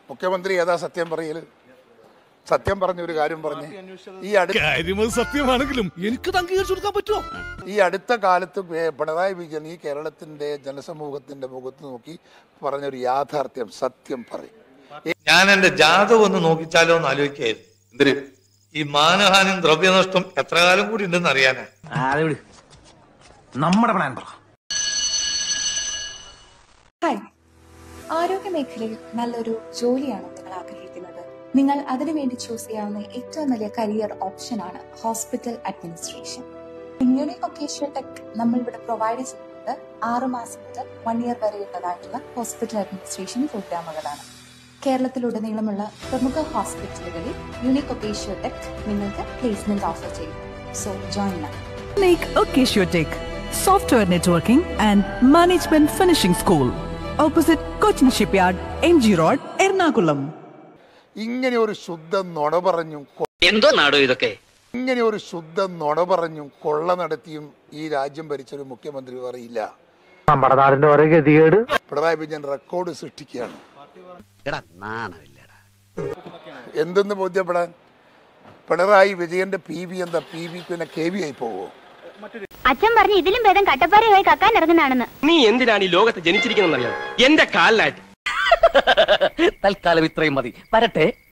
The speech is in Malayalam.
മുഖ്യമന്ത്രി ഏതാ സത്യം പറയല് സത്യം പറഞ്ഞ ഒരു കാര്യം പറഞ്ഞ് ഈ അടുത്ത കാര്യമത് സത്യമാണെങ്കിലും എനിക്ക് അംഗീകരിച്ചു കൊടുക്കാൻ പറ്റുമോ ഈ അടുത്ത കാലത്ത് പേ- പിണറായി വിജയൻ ഈ കേരളത്തിന്റെ ജനസമൂഹത്തിന്റെ മുഖത്ത് നോക്കി പറഞ്ഞൊരു യാഥാർത്ഥ്യം സത്യം പറയും ഞാൻ എന്റെ ജാതകം ഒന്ന് നോക്കിച്ചാലോ എന്ന് ആലോചിക്കായിരുന്നു എന്തിന് ഈ മാനഹാനും ദ്രവ്യനഷ്ടം എത്ര കാലം കൂടി ഉണ്ടെന്ന് അറിയാനാ നമ്മുടെ പ്ലാൻ പറ ഹായ് ആരോഗ്യ മേഖലയിൽ നല്ലൊരു ജോലിയാണോ നിങ്ങൾ ആഗ്രഹിക്കുന്നത് നിങ്ങൾ അതിനുവേണ്ടി ചൂസ് ചെയ്യാവുന്ന ഏറ്റവും വലിയ കരിയർ ഓപ്ഷനാണ് hospital administration unique vocational tech നമ്മൾ ഇവിടെ പ്രൊവൈഡ് ചെയ്യുന്നത് ആറ് മാസം മുതൽ വൺ ഇയർ വരെയുള്ളതായിട്ടുള്ള ഹോസ്പിറ്റൽ അഡ്മിനിസ്ട്രേഷൻ പ്രോഗ്രാമുകളാണ് കേരളത്തിലുടനീളമുള്ള പ്രമുഖ ഹോസ്പിറ്റലുകളിൽ യൂണിക് ഒക്കേഷണൽ ടെക് നിങ്ങൾക്ക് പ്ലേസ്മെന്റ് ഓഫർ ചെയ്യും so join now. Unique Ocasio-Tech, Software Networking and Management Finishing School, opposite Cochin Shipyard, MG Road, Ernakulam. ഇങ്ങനെ ഒരു ശുദ്ധ നുണ പറഞ്ഞും കൊ- എന്തോ നാടോ ഇതൊക്കെ ഇങ്ങനെ ഒരു ശുദ്ധ നുണ പറഞ്ഞും കൊള്ള നടത്തിയും ഈ രാജ്യം ഭരിച്ചൊരു മുഖ്യമന്ത്രി പറയില്ല നമ്മുടെ നാടിന്റെ ഓരോ ഗതികേട് പിണറായി വിജയൻ റെക്കോർഡ് സൃഷ്ടിക്കുകയാണ് എടാ നാണമില്ലടാ എന്തെന്ന് ബോധ്യപ്പെടാൻ പിണറായി വിജയന്റെ പി വി എന്താ പി വി പിന്നെ കെ വി ആയി പോവോ അച്ഛൻ പറഞ്ഞു ഇതിലും ഭേദം കട്ടപ്പാറയായി കക്കാൻ ഇറങ്ങുന്നതാണെന്ന് നീ എന്തിനാണ് ഈ ലോകത്ത് ജനിച്ചിരിക്കുന്നറിയാം എന്റെ കാലിലായിട്ട് തൽക്കാലം ഇത്രയും മതി വരട്ടെ